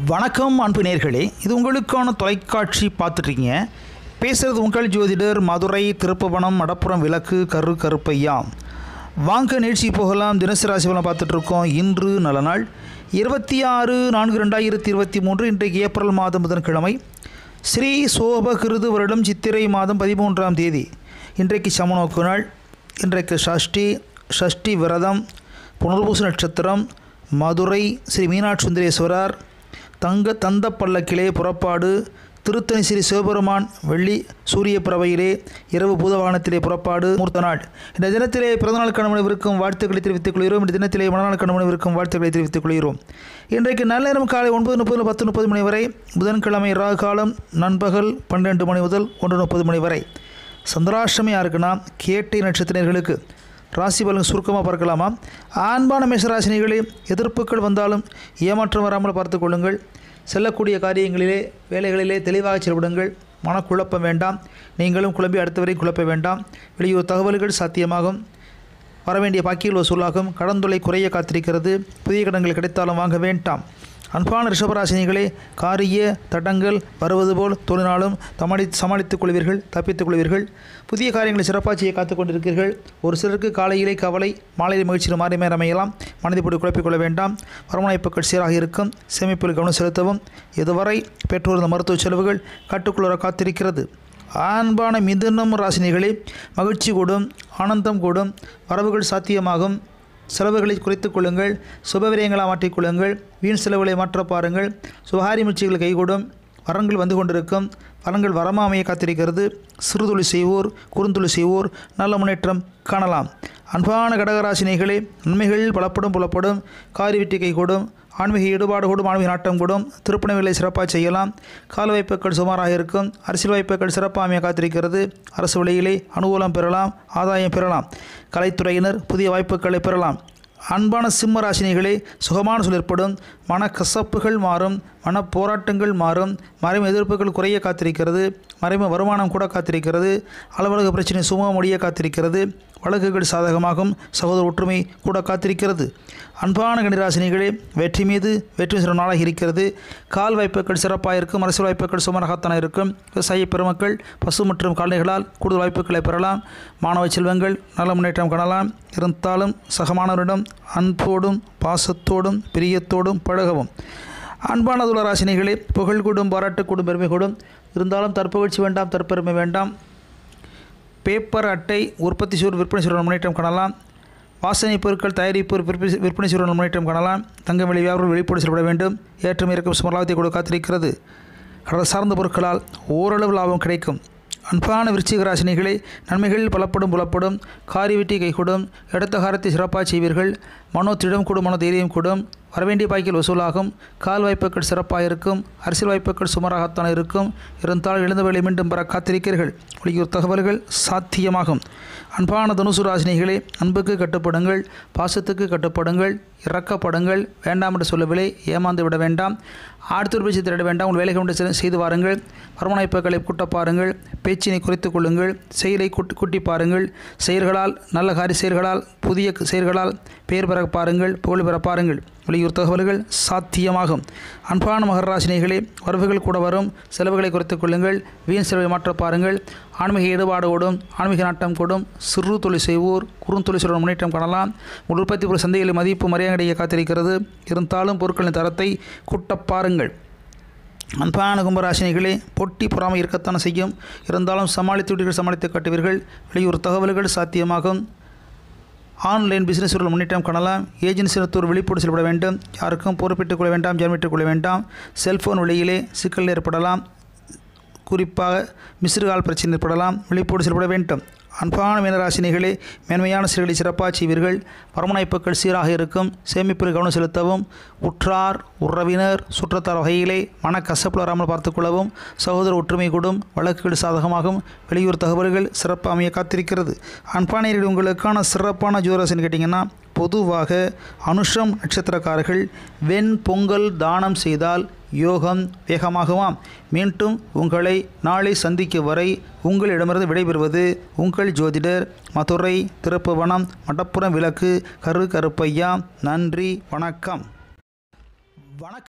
வணக்கம் அன்பு நேர்களே இது உங்களுக்கான தொலைக்காட்சி பார்த்துட்ருக்கீங்க பேசுகிறது உங்கள் ஜோதிடர் மதுரை திருப்புவனம் மடப்புறம் விளக்கு கரு கருப்பையா வாங்க நிகழ்ச்சி போகலாம் தினசரி ராசி பலன் பார்த்துட்ருக்கோம் இன்று நல்ல நாள் இருபத்தி ஆறு நான்கு ரெண்டாயிரத்தி இருபத்தி மூன்று இன்றைக்கு ஏப்ரல் மாதம் புதன்கிழமை ஸ்ரீ சோபகிருது வருடம் சித்திரை மாதம் பதிமூன்றாம் தேதி இன்றைக்கு சமநோக்கு நாள் இன்றைக்கு ஷஷ்டி ஷஷ்டி விரதம் புனர்பூச நட்சத்திரம் மதுரை ஸ்ரீ மீனாட்சி சுந்தரேஸ்வரர் தங்க தந்த பல்லக்கிலே புறப்பாடு திருத்தணி ஸ்ரீ சிவபெருமான் வெள்ளி சூரிய பிரவையிலே இரவு பூதவாகனத்திலே புறப்பாடு மூர்த்த நாள் இந்த தினத்திலே பிறந்தநாள் கணவனவிற்கும் வாழ்த்துக்களை தெரிவித்துக் கொள்கிறோம் இந்த தினத்திலே மனநாள் கணவனவிற்கும் வாழ்த்துக்களை தெரிவித்துக் கொள்கிறோம் இன்றைக்கு நல்ல நேரம் காலை ஒன்பது முப்பது பத்து முப்பது மணி வரை புதன்கிழமை ராகு காலம் நண்பகல் பன்னிரெண்டு மணி முதல் ஒன்று முப்பது மணி வரை சந்திராஷ்டமி யாருக்குன்னா கேட்டை நட்சத்திரர்களுக்கு ராசி பலன் சுருக்கமாக பார்க்கலாமா ஆண்பான மேசராசினிகளே எதிர்ப்புகள் வந்தாலும் ஏமாற்றம் வராமல் பார்த்து கொள்ளுங்கள் செல்லக்கூடிய காரியங்களிலே வேலைகளிலே தெளிவாக செயல்படுங்கள் மனக்குழப்பம் வேண்டாம் நீங்களும் குழம்பி அடுத்தவரை குழப்ப வேண்டாம் வெளியூர் தகவல்கள் சாத்தியமாகும் வரவேண்டிய பாக்கியில் வசூலாகும் கடந்துளை குறைய காத்திருக்கிறது புதிய கடன்கள் கிடைத்தாலும் வாங்க வேண்டாம் அன்பான ரிஷபராசினிகளே காரிய தடங்கள் வருவது போல் தொழிலாலும் தமடி சமாளித்துக் கொள்வீர்கள் தப்பித்துக் கொள்வீர்கள் புதிய காரியங்களை சிறப்பாக செய்ய காத்துக் கொண்டிருக்கிறீர்கள் ஒரு சிலருக்கு காலையிலே கவலை மாலையில் மகிழ்ச்சியில் மாறி மாறி அமையலாம் மனதை போட்டு குழப்பிக்கொள்ள வேண்டாம் வருமானப்புகள் சீராக இருக்கும் சேமிப்பில் கவனம் செலுத்தவும் இதுவரை பெற்றோர் மருத்துவ செலவுகள் கட்டுக்குள்ள காத்திருக்கிறது அன்பான மிதுனம் ராசினிகளே மகிழ்ச்சி கூடும் ஆனந்தம் கூடும் வரவுகள் சாத்தியமாகும் செலவுகளை குறைத்துக் கொள்ளுங்கள் சுபவிரயங்களாக மாற்றிக்கொள்ளுங்கள் வீண் செலவுகளை மாற்ற பாருங்கள் சுகாரி முயற்சிகள் கைகூடும் வரங்கள் வந்து கொண்டிருக்கும் வரங்கள் வரமாமையை காத்திருக்கிறது சிறுதுளி செய்வோர் குறுந்துளி செய்வோர் நல்ல முன்னேற்றம் காணலாம் அன்பான கடகராசினிகளே நன்மைகள் பலப்படும் புலப்படும் காரி வெற்றி கைகூடும் ஆன்மீக ஈடுபாடு கூடும் ஆன்மீக நாட்டம் கூடும் திருப்பணி வேலை சிறப்பாக செய்யலாம் கால வாய்ப்புகள் சுமாராக இருக்கும் அரசியல் வாய்ப்புகள் சிறப்பாக அமைய காத்திருக்கிறது அரசு வழியிலே அனுகூலம் பெறலாம் ஆதாயம் பெறலாம் கலைத்துறையினர் புதிய வாய்ப்புகளை பெறலாம் அன்பான சிம்ம ராசினிகளே சுகமான சூழல் ஏற்படும் மனக்கசப்புகள் மாறும் மன போராட்டங்கள் மாறும் மறைம எதிர்ப்புகள் குறைய காத்திருக்கிறது மறைம வருமானம் கூட காத்திருக்கிறது அலுவலக பிரச்சனை சுமூக முடிய காத்திருக்கிறது வழக்குகள் சாதகமாகும் சகோதர ஒற்றுமை கூட காத்திருக்கிறது அன்பான கணிராசினிகளே வெற்றி மீது வெற்றி சிற நாளாக இருக்கிறது கால் வாய்ப்புகள் சிறப்பாக இருக்கும் அரசியல் வாய்ப்புகள் சுமரகத்தான இருக்கும் விவசாய பெருமக்கள் பசு மற்றும் கால்நடைகளால் கூடுதல் வாய்ப்புகளை பெறலாம் மாணவ செல்வங்கள் நல்ல முன்னேற்றம் காணலாம் இருந்தாலும் சகமானவரிடம் அன்போடும் பாசத்தோடும் பிரியத்தோடும் பழகவும் அன்பான துளராசினிகளே புகழ் கூடும் பாராட்டு கூடும் பெருமை கூடும் இருந்தாலும் தற்புகழ்ச்சி வேண்டாம் தற்பெருமை வேண்டாம் பேப்பர் அட்டை உற்பத்தி செய்வோர் விற்பனை செய்வோர் முன்னேற்றம் காணலாம் வாசனை பொருட்கள் தயாரிப்போர் விற்பனை விற்பனை செய்வோர் முன்னேற்றம் காணலாம் தங்கம் விலை வியாபாரம் வெளிப்பாடு செய்யப்பட வேண்டும் ஏற்றம் இறக்கம் சுமலாவத்தை கூட காத்திருக்கிறது கடல் சார்ந்த பொருட்களால் ஓரளவு லாபம் கிடைக்கும் அன்பான விருச்சிக ராசினிகளே நன்மைகள் பலப்படும் புலப்படும் காரி வெட்டி கைகூடும் எடுத்த காரத்தை சிறப்பாக செய்வீர்கள் மனோ திடம் கூடும் மனோ தைரியம் கூடும் வரவேண்டிய பாய்க்கில் வசூலாகும் கால் வாய்ப்புகள் சிறப்பாக இருக்கும் அரசியல் வாய்ப்புகள் சுமாராகத்தான் இருக்கும் இருந்தால் எழுந்த வேலை மீண்டும் பெற காத்திருக்கிறீர்கள் வெளியூர் தகவல்கள் சாத்தியமாகும் அன்பான தனுசு ராசினிகளே அன்புக்கு கட்டுப்படுங்கள் பாசத்துக்கு கட்டுப்படுங்கள் இறக்கப்படுங்கள் வேண்டாம் என்று சொல்லவில்லை ஏமாந்து விட வேண்டாம் அடுத்த பேச்சு திரட வேண்டாம் உங்கள் வேலை கொண்டு செய்து வாருங்கள் வருமானப்பக்களை கூட்ட பாருங்கள் பேச்சினை குறைத்துக் கொள்ளுங்கள் செயலை கூட்டி கூட்டி பாருங்கள் செயல்களால் நல்ல காரிய செயல்களால் புதிய செயல்களால் பெயர் பெற பாருங்கள் புகழ் பெற பாருங்கள் வெளியூர் தகவல்கள் சாத்தியமாகும் அன்பான மகராசினிகளே வரவுகள் கூட வரும் செலவுகளை குறைத்துக் கொள்ளுங்கள் வீண் செலவை மாற்ற பாருங்கள் ஆன்மீக ஈடுபாடு கூடும் ஆன்மீக நாட்டம் கூடும் சிறு தொழில் செய்வோர் குறுந்தொழில் செய்வோர் முன்னேற்றம் காணலாம் உங்கள் உற்பத்தி பொருள் சந்தைகளில் மதிப்பு மரியாதை காத்திருக்கிறது இருந்தாலும் பொருட்களின் தரத்தை கூட்டப் பாருங்கள் அன்பான கும்பராசினிகளே பொட்டி பொறாமை இருக்கத்தானே செய்யும் இருந்தாலும் சமாளித்து விட்டீர்கள் சமாளித்து காட்டுவீர்கள் வெளியூர் தகவல்கள் சாத்தியமாகும் ஆன்லைன் பிசினஸ் முன்னேற்றம் காணலாம் ஏஜென்சி ஒரு விழிப்போடு செயல்பட வேண்டும் யாருக்கும் பொறுப்பிட்டுக் கொள்ள வேண்டாம் ஜாமீட்டுக் கொள்ள வேண்டாம் செல்போன் வழியிலே சிக்கல் ஏற்படலாம் குறிப்பாக மிஸ்ருகால் பிரச்சனை ஏற்படலாம் விழிப்போடு செயல்பட வேண்டும் அன்பான மீனராசினிகளே மேன்மையான செயல்களை சிறப்பாக செய்வீர்கள் வருமானப்புகள் சீராக இருக்கும் சேமிப்பில் கவனம் செலுத்தவும் உற்றார் உறவினர் சுற்றத்தார் வகையிலே மனக்கசப்பு வராமல் பார்த்துக்கொள்ளவும் சகோதர ஒற்றுமை கூடும் வழக்குகள் சாதகமாகும் வெளியூர் தகவல்கள் சிறப்பு அமைய காத்திருக்கிறது அன்பானியர்கள் உங்களுக்கான சிறப்பான ஜோரசன் கேட்டிங்கன்னா பொதுவாக அனுஷம் நட்சத்திரக்காரர்கள் வெண் பொங்கல் தானம் செய்தால் யோகம் வேகமாகுமாம் மீண்டும் உங்களை நாளை சந்திக்கும் வரை உங்களிடமிருந்து விடைபெறுவது உங்கள் ஜோதிடர் மதுரை திருப்புவனம் மடப்புறம் விளக்கு கரு கருப்பையா நன்றி வணக்கம் வணக்கம்